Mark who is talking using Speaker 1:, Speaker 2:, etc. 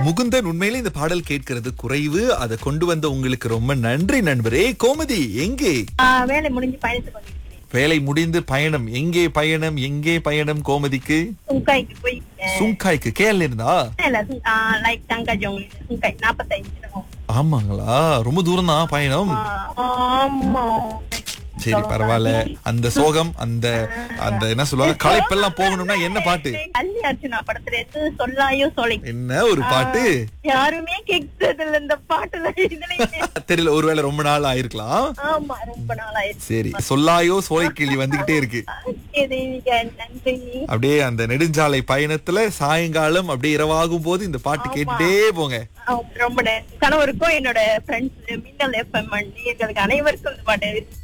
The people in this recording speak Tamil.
Speaker 1: முகுந்தன் உண்மையிலே இந்த பாடல் கேட்கிறது குறைவு அதை கொண்டு வந்த உங்களுக்கு ரொம்ப நன்றி நண்பரே கோமதி எங்கே
Speaker 2: ஆ, வேலை முடிஞ்சு பயணித்து கொண்டிருக்கிறேன்
Speaker 1: வேலை முடிந்து பயணம் எங்கே பயணம் எங்கே பயணம் கோமதிக்கு
Speaker 2: சுங்காய்க்கு போய்
Speaker 1: சுங்காய்க்கு கேரள இருந்தா
Speaker 2: இல்ல லைக் தங்கஜோங் சுங்காய் நாற்பத்தைந்து இருக்கும்
Speaker 1: ஆமாங்களா ரொம்ப தூரம் தான் பயணம்
Speaker 2: ஆ, ஆமா
Speaker 1: சரி பரவாயில்ல அந்த சோகம் அந்த அந்த என்ன சொல்லுவாங்க களைப்பெல்லாம் போகணும்னா என்ன பாட்டு
Speaker 2: அல்லி அர்ச்சனா படத்துல இருந்து சொல்லாயோ சொலை
Speaker 1: என்ன ஒரு பாட்டு
Speaker 2: யாருமே கேட்கறது இல்ல இந்த பாட்டுல இதுல
Speaker 1: தெரியல ஒருவேளை ரொம்ப நாள் ஆயிருக்கலாம்
Speaker 2: ஆமா ரொம்ப நாளாயிருச்சு
Speaker 1: சரி சொல்லாயோ சோலைக்கிளி வந்துகிட்டே இருக்கு
Speaker 2: இது நீங்க நன்றி
Speaker 1: அப்படியே அந்த நெடுஞ்சாலை பயணத்துல சாயங்காலம் அப்படியே இரவாகும் போது இந்த பாட்டு கேட்டுட்டே போங்க
Speaker 2: ஆ, ரொம்ப நன்றி. கணவருக்கும் என்னோட ஃப்ரெண்ட்ஸ் மின்னல் எஃப்எம் எங்களுக்கு அனைவருக்கும் இந்த பாட்டு